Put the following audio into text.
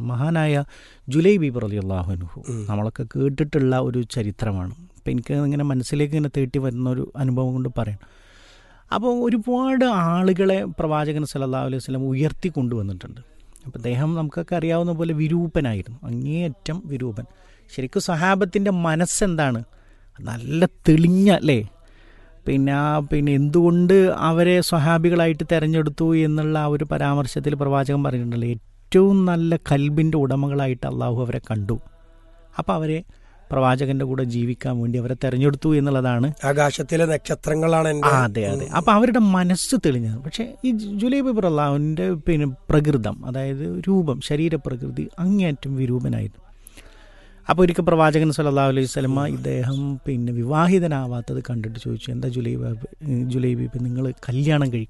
മഹാനായ ജുലൈബി പ്രതി അള്ളാഹുനുഹു നമ്മളൊക്കെ കേട്ടിട്ടുള്ള ഒരു ചരിത്രമാണ് അപ്പം എനിക്ക് ഇങ്ങനെ മനസ്സിലേക്ക് ഇങ്ങനെ തേട്ടി വരുന്ന ഒരു അനുഭവം കൊണ്ട് പറയാം അപ്പോൾ ഒരുപാട് ആളുകളെ പ്രവാചകൻ സല്ലല്ലാഹു അലൈഹി വസല്ലം ഉയർത്തി കൊണ്ടുവന്നിട്ടുണ്ട് അപ്പോൾ അദ്ദേഹം നമുക്കൊക്കെ അറിയാവുന്ന പോലെ വിരൂപനായിരുന്നു അങ്ങേയറ്റം വിരൂപൻ ശരിക്കും സഹാബത്തിൻ്റെ മനസ്സെന്താണ് നല്ല തെളിഞ്ഞ അല്ലേ പിന്നെ ആ പിന്നെ എന്തുകൊണ്ട് അവരെ സ്വഹാബികളായിട്ട് തിരഞ്ഞെടുത്തു എന്നുള്ള ആ ഒരു പരാമർശത്തിൽ പ്രവാചകൻ പറഞ്ഞിട്ടുണ്ടല്ലോ ഏറ്റവും നല്ല കൽബിൻ്റെ ഉടമകളായിട്ട് അള്ളാഹു അവരെ കണ്ടു അപ്പോൾ അവരെ പ്രവാചകന്റെ കൂടെ ജീവിക്കാൻ വേണ്ടി അവരെ തെരഞ്ഞെടുത്തു എന്നുള്ളതാണ് ആകാശത്തിലെ നക്ഷത്രങ്ങളാണ് ആ, എന്റെ അതെ അതെ അപ്പൊ അവരുടെ മനസ്സ് തെളിഞ്ഞത് പക്ഷെ ഈ ജുലൈബ് പ്രഹ്ലാവിന്റെ പിന്നെ പ്രകൃതം അതായത് രൂപം ശരീരപ്രകൃതി അങ്ങേയറ്റം വിരൂപനായിരുന്നു അപ്പോൾ ഒരിക്കൽ പ്രവാചകൻ സല്ലല്ലാഹു അലൈഹി സ്വലമ ഇദ്ദേഹം പിന്നെ വിവാഹിതനാവാത്തത് കണ്ടിട്ട് ചോദിച്ചു എന്താ ജുലൈബ് ജുലൈബി ഇപ്പം നിങ്ങൾ കല്യാണം കഴിക്കും